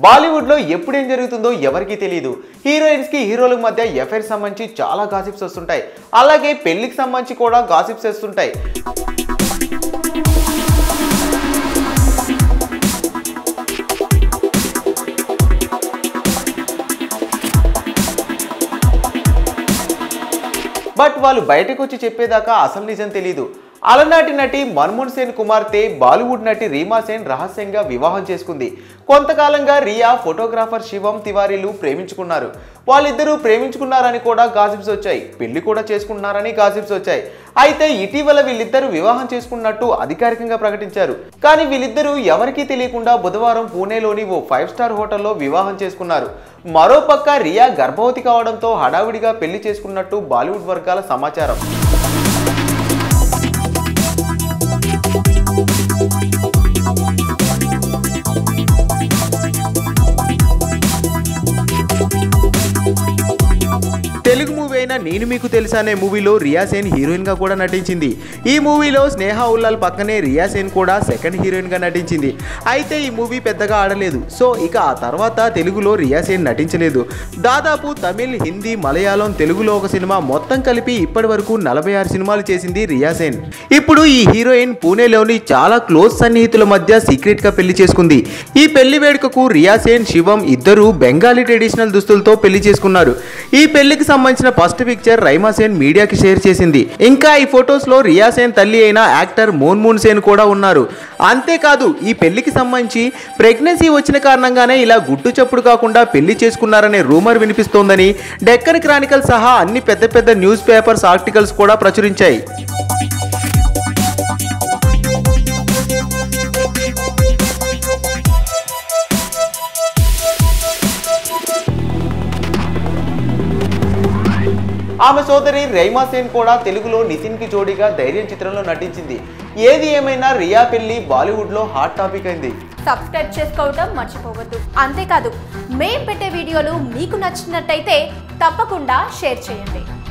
బాలీవుడ్ లో ఎప్పుడేం జరుగుతుందో ఎవరికీ తెలియదు హీరోయిన్స్ కి హీరోలకు మధ్య ఎఫైర్ సంబంధించి చాలా గాసిప్స్ వస్తుంటాయి అలాగే పెళ్లికి సంబంధించి కూడా గాసిప్స్ వస్తుంటాయి బట్ వాళ్ళు బయటకు వచ్చి చెప్పేదాకా అసలు నిజం తెలియదు అలనాటి నటి మన్మోహన్ సేన్ కుమార్తె బాలీవుడ్ నటి రీమా సేన్ రహస్యంగా వివాహం చేసుకుంది కొంతకాలంగా రియా ఫోటోగ్రాఫర్ శివం తివారీలు ప్రేమించుకున్నారు వాళ్ళిద్దరూ ప్రేమించుకున్నారని కూడా గాసిప్స్ వచ్చాయి పెళ్లి కూడా చేసుకుంటున్నారని గాసిప్స్ వచ్చాయి అయితే ఇటీవల వీళ్ళిద్దరూ వివాహం చేసుకున్నట్టు అధికారికంగా ప్రకటించారు కానీ వీళ్ళిద్దరూ ఎవరికీ తెలియకుండా బుధవారం పూణేలోని ఓ ఫైవ్ స్టార్ హోటల్లో వివాహం చేసుకున్నారు మరోపక్క రియా గర్భవతి కావడంతో హడావిడిగా పెళ్లి చేసుకున్నట్టు బాలీవుడ్ వర్గాల సమాచారం తెలుగు మూవీ అయిన నేను మీకు తెలుసా అనే మూవీలో రియా సేన్ హీరోయిన్ గా కూడా నటించింది ఈ మూవీలో స్నేహ ఉల్లాల్ పక్కనే రియా సేన్ కూడా సెకండ్ హీరోయిన్ గా నటించింది అయితే ఈ మూవీ పెద్దగా ఆడలేదు సో ఇక ఆ తర్వాత తెలుగులో రియా సేన్ నటించలేదు దాదాపు తమిళ్ హిందీ మలయాళం తెలుగులో ఒక సినిమా మొత్తం కలిపి ఇప్పటి వరకు నలభై ఆరు సినిమాలు చేసింది రియా సేన్ ఇప్పుడు ఈ హీరోయిన్ పూణేలోని చాలా క్లోజ్ సన్నిహితుల మధ్య సీక్రెట్ గా పెళ్లి చేసుకుంది ఈ పెళ్లి వేడుకకు రియా సేన్ శివం ఇద్దరు బెంగాలీ ట్రెడిషనల్ దుస్తులతో పెళ్లి చేసుకున్నారు ఈ పెళ్లికి సంబంధించిన ఫస్ట్ పిక్చర్ రైమా సేన్ మీడియాకి షేర్ చేసింది ఇంకా ఈ ఫొటోస్ లో రియా సేన్ తల్లి అయిన యాక్టర్ మోన్ మూన్ సేన్ కూడా ఉన్నారు అంతేకాదు ఈ పెళ్లికి సంబంధించి ప్రెగ్నెన్సీ వచ్చిన కారణంగానే ఇలా గుట్టు చప్పుడు కాకుండా పెళ్లి చేసుకున్నారనే రూమర్ వినిపిస్తోందని డెక్కన్ క్రానికల్ సహా అన్ని పెద్ద పెద్ద న్యూస్ పేపర్స్ ఆర్టికల్స్ కూడా ప్రచురించాయి ఆమె సోదరి రైమా సేన్ కూడా తెలుగులో నితిన్ కి జోడీగా ధైర్యం చిత్రంలో నటించింది ఏది ఏమైనా రియా పెళ్లి బాలీవుడ్ లో హాట్ టాపిక్ అయింది సబ్స్క్రైబ్ చేసుకోవడం మర్చిపోవద్దు అంతేకాదు మేం పెట్టే వీడియోలు మీకు నచ్చినట్టయితే తప్పకుండా షేర్ చేయండి